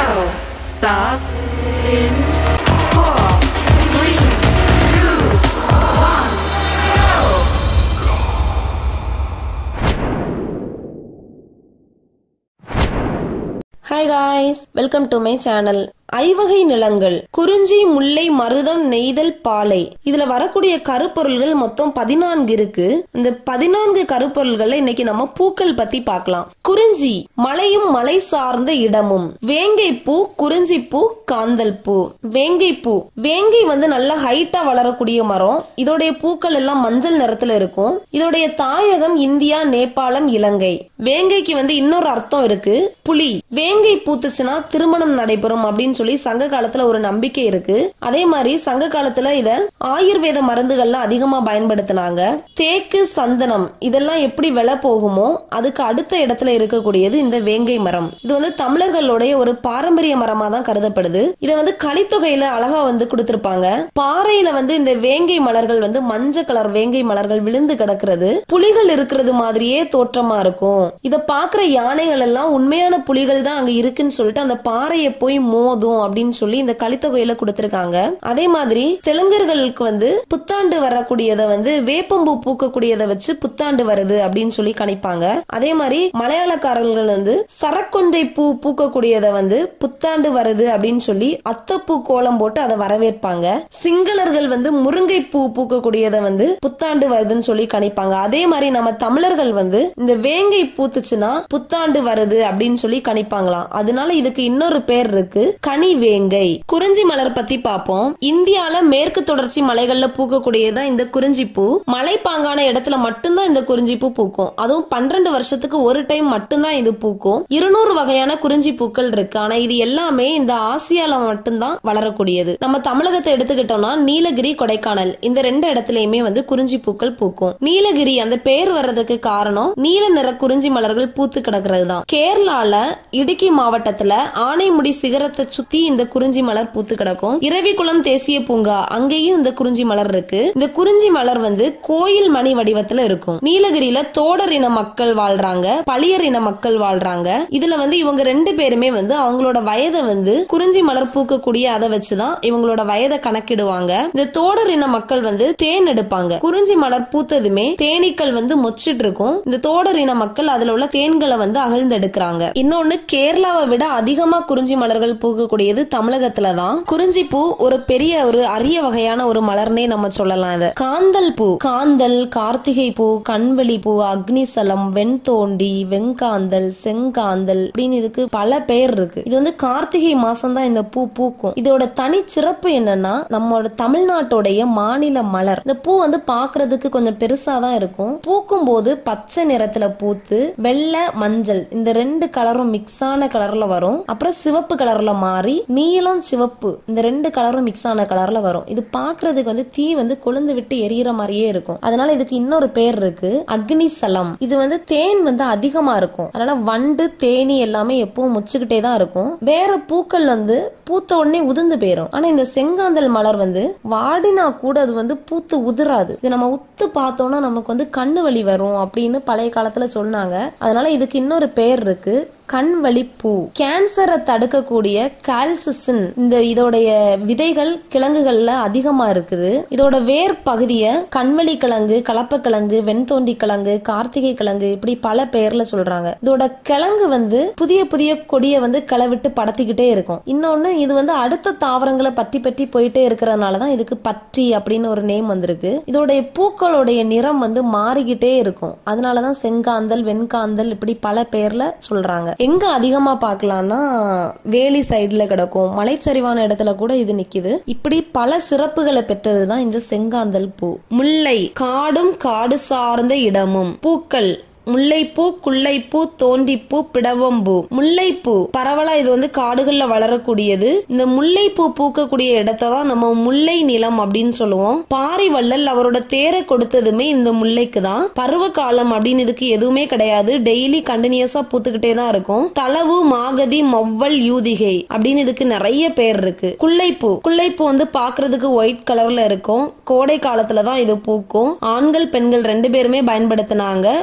show starts in four, three, two, one, go! Hi guys welcome to my channel ஐவகை நிலங்கள் குறிஞ்சி முல்லை மருதம் நெய்தல் பாலை இதுல வரக்கூடிய கருப்பொருள்கள் மொத்தம் பதினான்கு இருக்கு இந்த பதினான்கு கருப்பொருள்களை இன்னைக்கு நம்ம பூக்கள் பத்தி பார்க்கலாம் குறிஞ்சி மலையும் மலை சார்ந்த இடமும் வேங்கை பூ குறிஞ்சி பூ காந்தல் பூ வேங்கை பூ வேங்கை வந்து நல்ல ஹைட்டா வளரக்கூடிய மரம் இதோடைய பூக்கள் எல்லாம் மஞ்சள் நிறத்துல இருக்கும் இதோடைய தாயகம் இந்தியா நேபாளம் இலங்கை வேங்கைக்கு வந்து இன்னொரு அர்த்தம் இருக்கு புலி வேங்கை பூத்துச்சுன்னா திருமணம் நடைபெறும் அப்படின்னு சொல்லி சங்க காலத்துல ஒரு நம்பிக்கை இருக்கு அதே மாதிரி சங்க காலத்துல இத ஆயுர்வேத மருந்துகள்ல அதிகமா பயன்படுத்தினாங்க தேக்கு சந்தனம் இதெல்லாம் எப்படி விலை போகுமோ அதுக்கு அடுத்த இடத்துல இருக்கக்கூடியது இந்த வேங்கை மரம் இது வந்து தமிழர்களுடைய ஒரு பாரம்பரிய மரமா தான் கருதப்படுது இத வந்து கலித்தொகையில அழகா வந்து கொடுத்திருப்பாங்க பாறையில வந்து இந்த வேங்கை மலர்கள் வந்து மஞ்சள் கலர் வேங்கை மலர்கள் விழுந்து கிடக்கிறது புலிகள் இருக்கிறது மாதிரியே தோற்றமா இருக்கும் இத பாக்குற யானைகள் எல்லாம் உண்மையான புலிகள் தான் அங்க இருக்குன்னு சொல்லிட்டு அந்த பாறையை போய் மோதும் அப்படின்னு சொல்லி இந்த கலித்தொகையில கொடுத்திருக்காங்க அதே மாதிரி தெலுங்கர்களுக்கு வந்து புத்தாண்டு வரக்கூடியத வந்து வேப்பம்பூ பூக்கக்கூடியதை வச்சு புத்தாண்டு வருது அப்படின்னு சொல்லி கணிப்பாங்க அதே மாதிரி மலையாளக்காரர்கள் வந்து சரக்கொண்டை பூ பூக்கக்கூடியத வந்து புத்தாண்டு வருது அப்படின்னு சொல்லி அத்தப்பூ கோலம் போட்டு அதை வரவேற்பாங்க சிங்களர்கள் வந்து முருங்கை பூ பூக்கக்கூடியத வந்து புத்தாண்டு வருதுன்னு சொல்லி கணிப்பாங்க அதே மாதிரி நம்ம தமிழர்கள் வந்து இந்த வேங்கை பூத்துச்சுன்னா புத்தாண்டு வருது அப்படின்னு சொல்லி கணிப்பாங்களாம் அதனால இதுக்கு இன்னொரு பேர் இருக்கு கனி வேங்கை குறிஞ்சி மலர் பத்தி பார்ப்போம் இந்தியால மேற்கு தொடர்ச்சி மலைகள்ல பூக்கக்கூடியதான் இந்த குறிஞ்சி பூ மலைப்பாங்கான இடத்துல மட்டும்தான் இந்த குறிஞ்சி பூ பூக்கும் அதுவும் பன்னிரண்டு வருஷத்துக்கு ஒரு டைம் மட்டும்தான் இது பூக்கும் இருநூறு வகையான குறிஞ்சி பூக்கள் இருக்கு ஆனா இது எல்லாமே இந்த ஆசியால மட்டும்தான் வளரக்கூடியது நம்ம தமிழகத்தை எடுத்துக்கிட்டோம்னா நீலகிரி கொடைக்கானல் இந்த ரெண்டு இடத்துலயுமே வந்து குறிஞ்சி பூக்கள் பூக்கும் நீலகிரி அந்த பேர் வர்றதுக்கு காரணம் நீல நிற குறிஞ்சி மலர்கள் பூத்து கிடக்கிறது தான் கேரளால இடுக்கி மாவட்டத்துல ஆனைமுடி சிகரத்தை சுத்தி இந்த குறிஞ்சி மலர் பூத்து கிடக்கும் இரவிக்குளம் தேசிய பூங்கா அங்கேயும் இந்த குறிஞ்சி மலர் இருக்கு இந்த குறிஞ்சி மலர் வந்து கோயில் மணி வடிவத்துல இருக்கும் நீலகிரியில தோடர் இன மக்கள் வாழ்றாங்க பளியர் இன மக்கள் வாழ்றாங்க இதுல வந்து இவங்க ரெண்டு பேருமே வந்து அவங்களோட வயதை வந்து குறிஞ்சி மலர் பூக்கக்கூடிய அதை வச்சுதான் இவங்களோட வயதை கணக்கிடுவாங்க இந்த தோடர் இன மக்கள் வந்து தேன் எடுப்பாங்க குறிஞ்சி மலர் பூத்ததுமே தேனீக்கள் வந்து மொச்சிட்டு இருக்கும் இந்த தோடர் இன மக்கள் அதுல உள்ள தேன்களை வந்து அகழ்ந்து எடுக்கிறாங்க இன்னொன்னு கேரளாவை விட அதிகமா குறிஞ்சி மலர்கள் பூக்கக்கூடியது தமிழகத்துல தான் குறிஞ்சி பூ ஒரு பெரிய ஒரு அரிய வகையான ஒரு மலர்னே நம்ம சொல்லலாம் இத காந்தல் பூ காந்தல் கார்த்திகை பூ கண்வெளி பூ அக்னிசலம் வெண்தோண்டி வெங்காந்தல் செங்காந்தல் அப்படின்னு இதுக்கு பல பெயர் இருக்கு இது வந்து கார்த்திகை மாசம் தான் இந்த பூ பூக்கும் இதோட தனி சிறப்பு என்னன்னா நம்மளோட தமிழ்நாட்டோடைய மாநில மலர் இந்த பூ வந்து பாக்குறதுக்கு கொஞ்சம் பெருசா தான் இருக்கும் பூக்கும் போது பச்சை நிறத்துல பூத்து வெள்ளை மஞ்சள் இந்த ரெண்டு கலரும் மிக்ஸ் ஆன கலர்ல வரும் அப்புறம் சிவப்பு கலர்ல மாறி நீலம் சிவப்பு இந்த ரெண்டு கலரும் மிக்ஸ் ஆன கலர்ல வரும் இது பாக்குறதுக்கு வந்து தீ வந்து கொழுந்து விட்டு எரியற மாதிரியே இருக்கும் அதனால இதுக்கு இன்னொரு பேர் இருக்கு அக்னி சலம் இது வந்து தேன் வந்து அதிகமா இருக்கும் அதனால வண்டு தேனி எல்லாமே எப்பவும் முச்சுக்கிட்டே தான் இருக்கும் வேற பூக்கள் வந்து பூத்த உடனே உதிர்ந்து போயிரும் ஆனா இந்த செங்காந்தல் மலர் வந்து வாடினா கூட அது வந்து பூத்து உதிராது இது நம்ம உத்து பார்த்தோம்னா நமக்கு வந்து கண்ணு வலி வரும் அப்படின்னு பழைய காலத்துல சொன்னாங்க அதனால இதுக்கு இன்னொரு பேர் இருக்கு கண் வலி பூ கேன்சரை தடுக்கக்கூடிய கால்சிசின் இந்த இதோடைய விதைகள் கிழங்குகள்ல அதிகமா இருக்குது இதோட வேர் பகுதிய கண்வழி கிழங்கு கலப்பக்கிழங்கு வெண்தோண்டி கிழங்கு கார்த்திகை கிழங்கு இப்படி பல பெயர்ல சொல்றாங்க இதோட கிழங்கு வந்து புதிய புதிய கொடியை வந்து கிளவிட்டு படத்திக்கிட்டே இருக்கும் இன்னொன்னு இது வந்து அடுத்த தாவரங்களை பற்றி பற்றி போயிட்டே இருக்கிறதுனாலதான் இதுக்கு பற்றி அப்படின்னு ஒரு நேம் வந்திருக்கு இதோடைய பூக்களுடைய நிறம் வந்து மாறிக்கிட்டே இருக்கும் அதனாலதான் செங்காந்தல் வெண்காந்தல் இப்படி பல பெயர்ல சொல்றாங்க எங்க அதிகமா பார்க்கலாம்னா வேலி சைடுல கிடக்கும் மலைச்சரிவான இடத்துல கூட இது நிக்குது இப்படி பல சிறப்புகளை பெற்றதுதான் இந்த செங்காந்தல் பூ முல்லை காடும் காடு சார்ந்த இடமும் பூக்கள் முல்லைப்பூ குள்ளைப்பூ தோண்டிப்பூ பிடவம்பூ முல்லைப்பூ பரவலா இது வந்து காடுகள்ல வளரக்கூடியது இந்த முல்லைப்பூ பூக்கக்கூடிய இடத்தை தான் நம்ம முல்லை நிலம் அப்படின்னு சொல்லுவோம் பாரி வள்ளல் அவரோட தேரை கொடுத்ததுமே இந்த முல்லைக்கு தான் பருவ காலம் அப்படின்னு இதுக்கு எதுவுமே கிடையாது டெய்லி கண்டினியூஸா பூத்துக்கிட்டே தான் இருக்கும் தளவு மாகதி மொவ்வல் யூதிகை அப்படின்னு இதுக்கு நிறைய பேர் இருக்கு குள்ளைப்பூ குள்ளைப்பூ வந்து பாக்குறதுக்கு ஒயிட் கலர்ல இருக்கும் கோடை காலத்துல தான் இது பூக்கும் ஆண்கள் பெண்கள் ரெண்டு பேருமே பயன்படுத்தினாங்க ஆண்கள்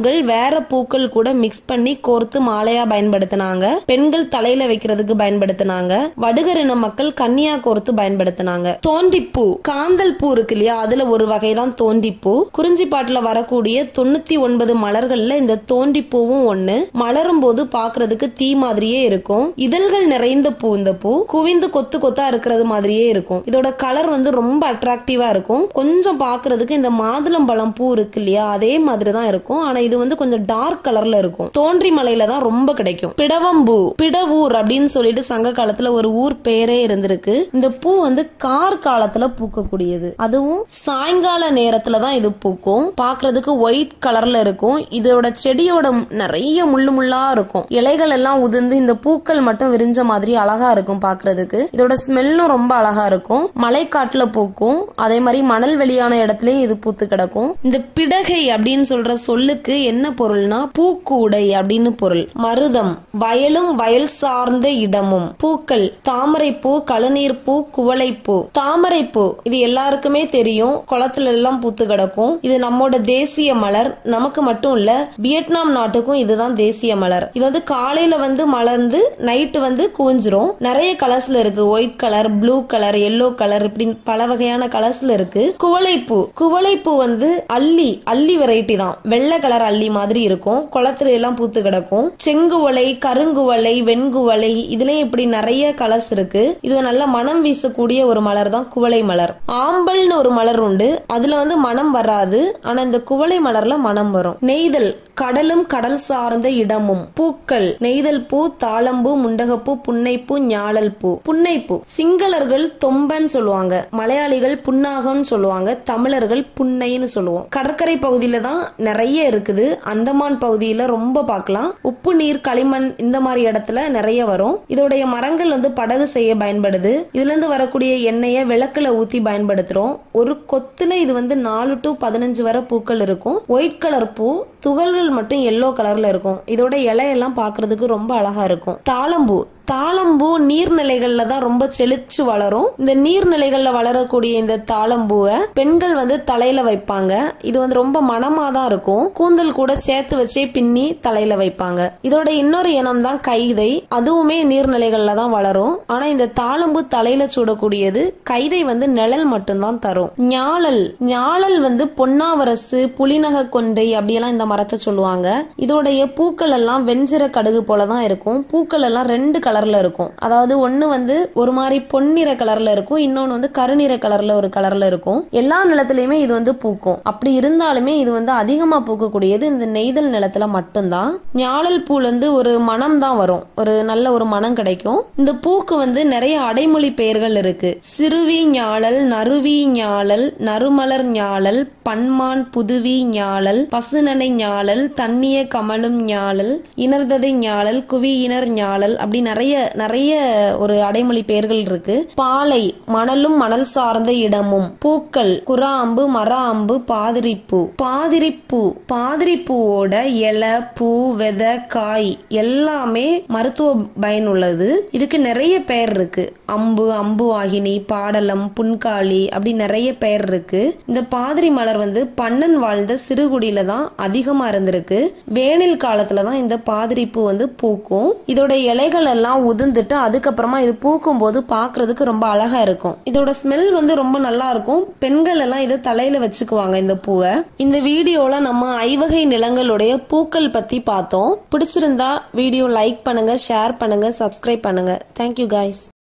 முன்னோர்கள் வேற பூக்கள் கூட மிக்ஸ் பண்ணி கோர்த்து மாலையா பயன்படுத்தினாங்க பெண்கள் தலையில வைக்கிறதுக்கு பயன்படுத்தினாங்க வடுகரின மக்கள் கன்னியா கோர்த்து பயன்படுத்தினாங்க தோண்டிப்பூ காந்தல் பூ இருக்கு இல்லையா அதுல ஒரு வகைதான் தோண்டிப்பூ குறிஞ்சிப்பாட்டுல வரக்கூடிய தொண்ணூத்தி ஒன்பது மலர்கள்ல இந்த தோண்டிப்பூவும் ஒண்ணு மலரும் போது பாக்குறதுக்கு தீ மாதிரியே இருக்கும் இதழ்கள் நிறைந்த பூ இந்த பூ குவிந்து கொத்து கொத்தா இருக்கிறது மாதிரியே இருக்கும் இதோட கலர் வந்து ரொம்ப அட்ராக்டிவா இருக்கும் கொஞ்சம் பாக்குறதுக்கு இந்த மாதுளம்பழம் பூ இருக்கு இல்லையா அதே மாதிரி தான் இருக்கும் ஆனா இது வந்து கொஞ்சம் டார்க் கலர்ல இருக்கும் தோன்றி மலையில தான் ரொம்ப கிடைக்கும் பிடவம்பூ பிடவூர் அப்படின்னு சொல்லிட்டு சங்க காலத்துல ஒரு ஊர் பேரே இருந்திருக்கு இந்த பூ வந்து கார் காலத்துல பூக்கக்கூடியது அதுவும் சாயங்கால நேரத்துல தான் இது பூக்கும் பாக்குறதுக்கு ஒயிட் கலர்ல இருக்கும் இதோட செடியோட நிறைய முள்ளு முள்ளா இருக்கும் இலைகள் எல்லாம் உதிர்ந்து இந்த பூக்கள் மட்டும் விரிஞ்ச மாதிரி அழகா இருக்கும் பாக்குறதுக்கு இதோட ஸ்மெல்லும் ரொம்ப அழகா இருக்கும் மலைக்காட்டுல பூக்கும் அதே மாதிரி மணல் வெளியான இடத்துலயும் இது பூத்து கிடக்கும் இந்த பிடகை அப்படின்னு சொல்ற சொல்லுக்கு என்ன பொருள்னா பூக்கூடை அப்படின்னு பொருள் மருதம் வயலும் வயல் சார்ந்த இடமும் பூக்கள் தாமரைப்பூ கழுநீர் பூ குவளைப்பூ தாமரைப்பூ இது எல்லாருக்குமே தெரியும் குளத்துல எல்லாம் பூத்து கிடக்கும் இது நம்மோட தேசிய மலர் நமக்கு மட்டும் இல்ல வியட்நாம் நாட்டுக்கும் இதுதான் தேசிய மலர் இது வந்து காலையில வந்து மலர்ந்து நைட்டு வந்து கூஞ்சிரும் நிறைய கலர்ஸ்ல இருக்கு white colour blue colour yellow colour இப்படி பல வகையான கலர்ஸ்ல இருக்கு குவளைப்பூ குவளைப்பூ வந்து அல்லி அல்லி வெரைட்டி தான் வெள்ளை கலர் அல்லி மாதிரி இருக்கும் குளத்துல எல்லாம் பூத்து கிடக்கும் செங்குவளை கருங்குவளை வெண்குவளை இதுலயும் இப்படி நிறைய கலர்ஸ் இருக்கு இது நல்ல மனம் வீசக்கூடிய ஒரு மலர் தான் குவளை மலர் ஆம்பல்னு ஒரு மலர் உண்டு அதுல வந்து மனம் வராது ஆனா இந்த குவளை மலர்ல மனம் வரும் நெய்தல் கடலும் கடல் சார்ந்த இடமும் பூக்கள் நெய்தல் பூ தாளம்பூ முண்டகப்பூ புன்னைப்பூ ஞாழல் பூ புன்னைப்பூ சிங்களர்கள் தொம்பன் சொல்லுவாங்க மலையாளிகள் புன்னாகம்னு சொல்லுவாங்க தமிழர்கள் புன்னைன்னு சொல்லுவோம் கடற்கரை பகுதியில தான் நிறைய இருக்குது அந்தமான் பகுதியில ரொம்ப பார்க்கலாம் உப்பு நீர் களிமண் இந்த மாதிரி இடத்துல நிறைய வரும் இதோடைய மரங்கள் வந்து படகு செய்ய பயன்படுது இதுல இருந்து வரக்கூடிய எண்ணெயை விளக்குல ஊத்தி பயன்படுத்துறோம் ஒரு கொத்துல இது வந்து நாலு டு பதினஞ்சு வரை பூக்கள் இருக்கும் ஒயிட் கலர் பூ துகள்கள் மட்டும் எல்லோ கலர்ல இருக்கும் இதோட இலையெல்லாம் பாக்குறதுக்கு ரொம்ப அழகா இருக்கும் தாளம்பூ தாளம்பூ நீர்நிலைகள்ல தான் ரொம்ப செழிச்சு வளரும் இந்த நீர்நிலைகள்ல வளரக்கூடிய இந்த தாளம்பூவை பெண்கள் வந்து தலையில வைப்பாங்க இது வந்து ரொம்ப மனமா தான் இருக்கும் கூந்தல் கூட சேர்த்து வச்சே பின்னி தலையில வைப்பாங்க இதோட இன்னொரு இனம் தான் கைதை அதுவுமே நீர்நிலைகள்ல தான் வளரும் ஆனா இந்த தாளம்பூ தலையில சூடக்கூடியது கைதை வந்து நிழல் மட்டும்தான் தரும் ஞாழல் ஞாழல் வந்து பொன்னாவரசு புலிநக கொன்றை அப்படியெல்லாம் இந்த மரத்தை சொல்லுவாங்க இதோடைய பூக்கள் எல்லாம் வெஞ்சிர கடுகு போலதான் இருக்கும் பூக்கள் எல்லாம் ரெண்டு கலர்ல இருக்கும் அதாவது ஒண்ணு வந்து ஒரு மாதிரி பொன்னிற கலர்ல இருக்கும் இன்னொன்னு வந்து கருநிற கலர்ல ஒரு கலர்ல இருக்கும் எல்லா நிலத்திலயுமே இது வந்து பூக்கும் அப்படி இருந்தாலுமே இது வந்து அதிகமா பூக்கக்கூடியது இந்த நெய்தல் நிலத்துல மட்டும்தான் ஞாழல் பூல இருந்து ஒரு மனம் தான் வரும் ஒரு நல்ல ஒரு மனம் கிடைக்கும் இந்த பூக்கு வந்து நிறைய அடைமொழி பெயர்கள் இருக்கு சிறுவி ஞாழல் நறுவி ஞாழல் நறுமலர் ஞாழல் பன்மான் புதுவி ஞாழல் பசுநனை ஞாழல் தண்ணிய கமலும் ஞாழல் இணர்ததை ஞாழல் குவியினர் ஞாழல் அப்படி நிறைய நிறைய ஒரு அடைமொழி பெயர்கள் இருக்கு பாலை மணலும் மணல் சார்ந்த இடமும் பூக்கள் குறாம்பு மர அம்பு பாதிரிப்பூ பாதிரிப்பூ பாதிரிப்பூவோட இலை பூ விதை காய் எல்லாமே மருத்துவ பயனுள்ளது இதுக்கு நிறைய பெயர் இருக்கு அம்பு அம்பு வாகினி பாடலம் புன்காளி அப்படி நிறைய பெயர் இருக்கு இந்த பாதிரி மலர் வந்து பண்ணன் வாழ்ந்த சிறுகுடியில தான் அதிகமா இருந்திருக்கு வேனில் காலத்துல தான் இந்த பாதிரி பூ வந்து பூக்கும் இதோட இலைகள் எல்லாம் உதிர்ந்துட்டு அதுக்கப்புறமா இது பூக்கும் போது பாக்குறதுக்கு ரொம்ப அழகா இருக்கும் இதோட ஸ்மெல் வந்து ரொம்ப நல்லா இருக்கும் பெண்கள் எல்லாம் இதை தலையில வச்சுக்குவாங்க இந்த பூவை இந்த வீடியோல நம்ம ஐவகை நிலங்களுடைய பூக்கள் பத்தி பார்த்தோம் பிடிச்சிருந்தா வீடியோ லைக் பண்ணுங்க ஷேர் பண்ணுங்க சப்ஸ்கிரைப் பண்ணுங்க தேங்க்யூ guys